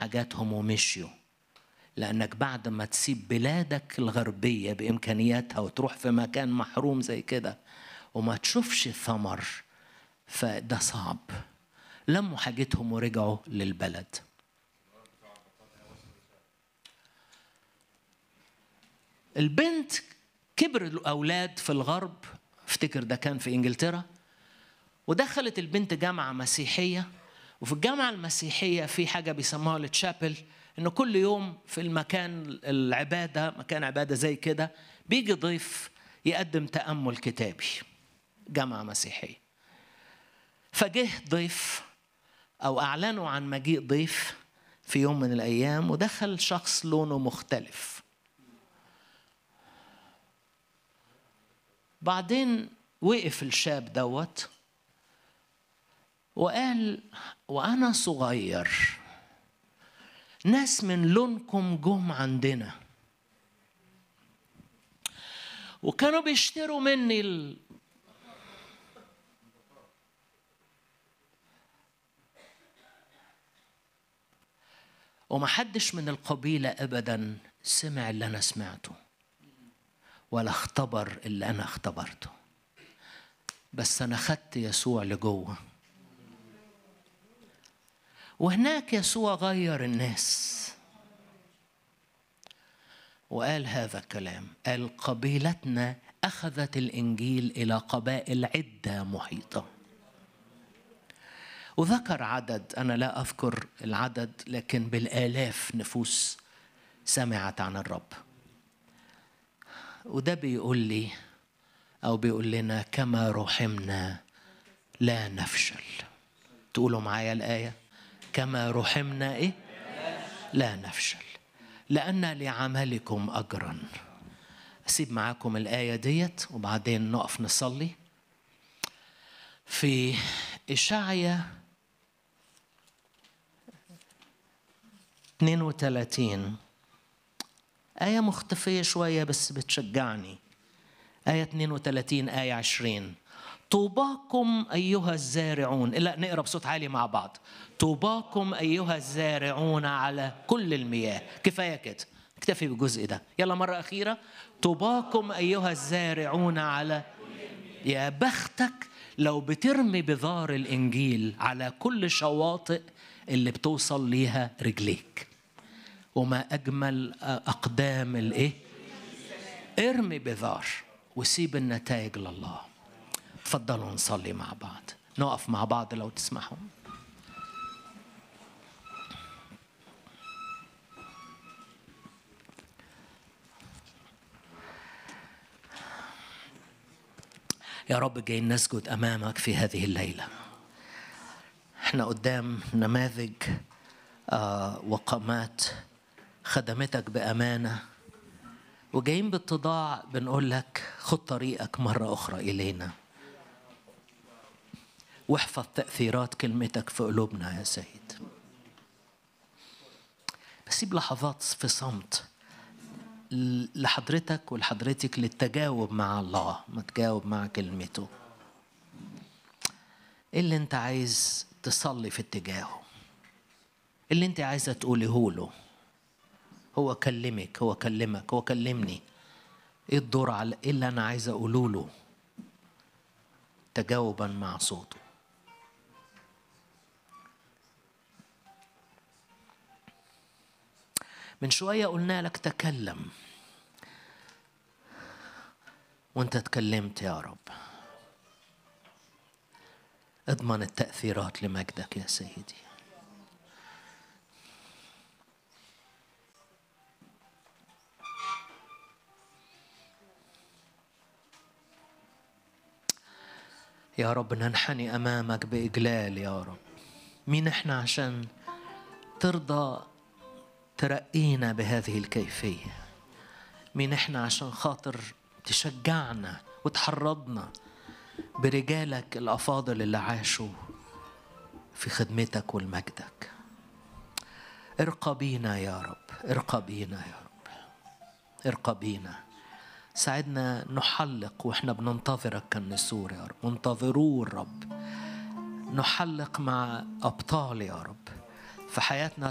حاجاتهم ومشيوا لأنك بعد ما تسيب بلادك الغربية بإمكانياتها وتروح في مكان محروم زي كده وما تشوفش ثمر فده صعب لموا حاجتهم ورجعوا للبلد البنت كبر الأولاد في الغرب افتكر ده كان في إنجلترا ودخلت البنت جامعة مسيحية وفي الجامعة المسيحية في حاجة بيسموها التشابل إنه كل يوم في المكان العبادة مكان عبادة زي كده بيجي ضيف يقدم تأمل كتابي جامعة مسيحية فجه ضيف أو أعلنوا عن مجيء ضيف في يوم من الأيام ودخل شخص لونه مختلف بعدين وقف الشاب دوت وقال وأنا صغير ناس من لونكم جم عندنا وكانوا بيشتروا مني ال... ومحدش من القبيلة أبدا سمع اللي أنا سمعته ولا اختبر اللي أنا اختبرته بس أنا خدت يسوع لجوه وهناك يسوع غير الناس وقال هذا الكلام قال قبيلتنا أخذت الإنجيل إلى قبائل عدة محيطة وذكر عدد أنا لا أذكر العدد لكن بالآلاف نفوس سمعت عن الرب وده بيقول لي أو بيقول لنا كما رحمنا لا نفشل تقولوا معايا الآية كما رحمنا إيه لا نفشل لأن لعملكم أجرا أسيب معاكم الآية ديت وبعدين نقف نصلي في إشعيا 32 آية مختفية شوية بس بتشجعني آية 32 آية 20 طوباكم أيها الزارعون لا نقرأ بصوت عالي مع بعض طوباكم أيها الزارعون على كل المياه كفاية كده اكتفي بالجزء ده يلا مرة أخيرة طوباكم أيها الزارعون على يا بختك لو بترمي بذار الإنجيل على كل شواطئ اللي بتوصل ليها رجليك وما أجمل أقدام الإيه ارمي بذار وسيب النتائج لله تفضلوا نصلي مع بعض نقف مع بعض لو تسمحوا يا رب جايين نسجد امامك في هذه الليله احنا قدام نماذج آه وقامات خدمتك بامانه وجايين باتضاع بنقول لك خد طريقك مره اخرى الينا واحفظ تاثيرات كلمتك في قلوبنا يا سيد بسيب لحظات في صمت لحضرتك ولحضرتك للتجاوب مع الله ما تجاوب مع كلمته ايه اللي انت عايز تصلي في اتجاهه اللي انت عايزه تقوله له هو كلمك هو كلمك هو كلمني ايه الدور على ايه اللي انا عايز اقوله له تجاوبا مع صوته من شويه قلنا لك تكلم وانت تكلمت يا رب اضمن التاثيرات لمجدك يا سيدي يا رب ننحني امامك باجلال يا رب مين احنا عشان ترضى ترقينا بهذه الكيفيه مين احنا عشان خاطر تشجعنا وتحرضنا برجالك الافاضل اللي عاشوا في خدمتك ولمجدك ارقى بينا يا رب ارقى بينا يا رب ارقى بينا ساعدنا نحلق واحنا بننتظرك كالنسور يا رب منتظرو الرب نحلق مع ابطال يا رب في حياتنا